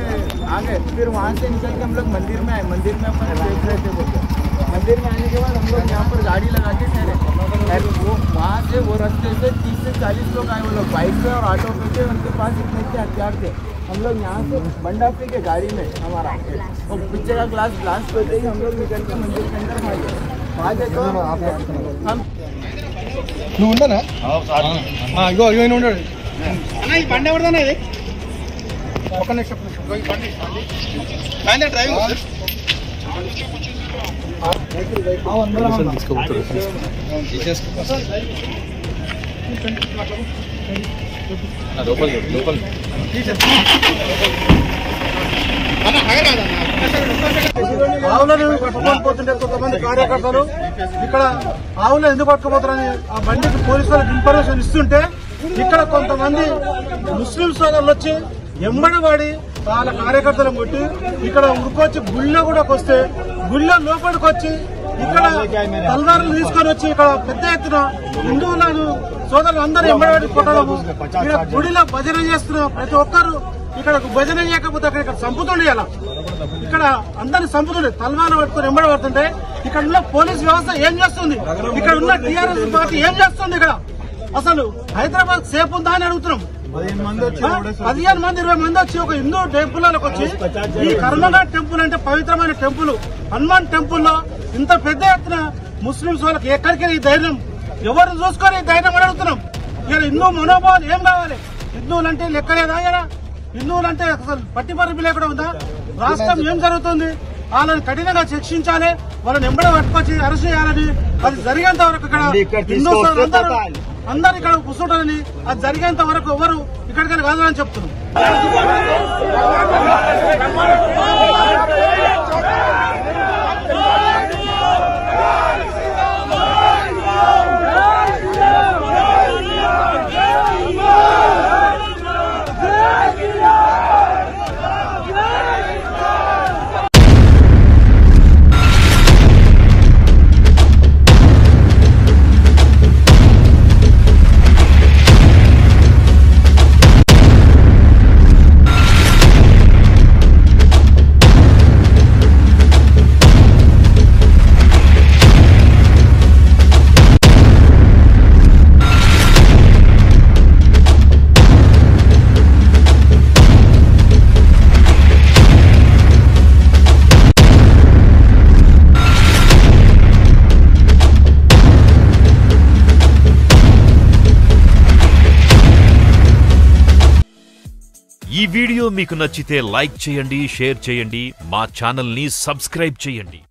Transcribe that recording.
आगे फिर वहाँ से निकल के हम लोग मंदिर में आए मंदिर में अपन देख रहे थे बोलते मंदिर में आने के बाद हम लोग यहाँ पर गाड़ी लगा के ठहरे और वो वहाँ से वो रास्ते से तीस से चालीस लोग आए वो लोग बाइक पे और ऑटो पे थे उनके पास इतने इतने हथियार थे हम लोग यहाँ से बंडा पे के गाड़ी में हमारा और पीछे का ग्लास ब्लास्ट होते ही हम लोग निकल के मंदिर के अंदर भागे भागे तो हम నువ్వు ఉండనా ఆ, ఇగో ఇగో ఈయన ఉన్నాడు అన్న ఈ బండి ఎవరిదన్నా ఇది ఒక్క నిమిషం ఒక్క నిమిషం. ఇగో ఈ బండి బండి. ఆయన డ్రైవింగ్ ఆవులను పట్టుకొని పోతుంటే కొంతమంది కార్యకర్తలు ఇక్కడ ఆవులు ఎందుకు పట్టుకుపోతారని ఆ బండికి పోలీసు వాళ్ళకి ఇన్ఫర్మేషన్ ఇస్తుంటే ఇక్కడ కొంతమంది ముస్లిం సోదరులు వచ్చి ఎంబడి వాడి వాళ్ళ కార్యకర్తలను కొట్టి ఇక్కడ ఉరుకొచ్చి గుళ్ళో కూడా వస్తే గుళ్ళో లోపలికి వచ్చి ఇక్కడ తల్వారులు తీసుకొని వచ్చి ఇక్కడ పెద్ద ఎత్తున హిందువులను సోదరులు అందరూ ఎంబడి కొట్టడము ఇక్కడ గుడిలో భజన చేస్తున్న ప్రతి ఒక్కరు ఇక్కడ భజన చేయకపోతే అక్కడ ఇక్కడ చంపుతుండే అలా ఇక్కడ అందరిని చంపుతుండే తల్వాన పట్టుకుని ఎంబడి పడుతుంటే ఇక్కడ ఉన్న పోలీస్ వ్యవస్థ ఏం చేస్తుంది ఇక్కడ ఉన్న టీఆర్ఎస్ పార్టీ ఏం చేస్తుంది ఇక్కడ అసలు హైదరాబాద్ సేఫ్ ఉందా అని అడుగుతున్నాం ఆ? పదిహేను మంది ఇరవై మంది వచ్చి ఒక హిందూ టెంపుల్లోకి వచ్చి ఈ కర్మఘాట్ టెంపుల్ అంటే పవిత్రమైన టెంపుల్ హనుమాన్ టెంపుల్లో ఇంత పెద్ద ఎత్తున ముస్లింస్ వాళ్ళకి ఎక్కడికి ఈ ధైర్యం ఎవరు చూసుకొని ఈ ధైర్యం అని అడుగుతున్నాం ఇక్కడ హిందూ మనోభావాలు ఏం కావాలి హిందువులు అంటే లెక్కలేదా ఇలా హిందువులు అంటే అసలు పట్టి పరిపి లేకుండా ఉందా రాష్ట్రం ఏం జరుగుతుంది వాళ్ళని కఠినంగా శిక్షించాలి వాళ్ళని ఎంబడ పట్టుకొచ్చి అరెస్ట్ చేయాలని అది జరిగేంత వరకు ఇక్కడ హిందూ సోదరులందరూ అందరు ఇక్కడ కూర్చుంటారని అది జరిగేంత వరకు ఎవరు ఇక్కడికి కాదని చెప్తున్నాం ఈ వీడియో మీకు నచ్చితే లైక్ చేయండి షేర్ చేయండి మా ఛానల్ని సబ్స్క్రైబ్ చేయండి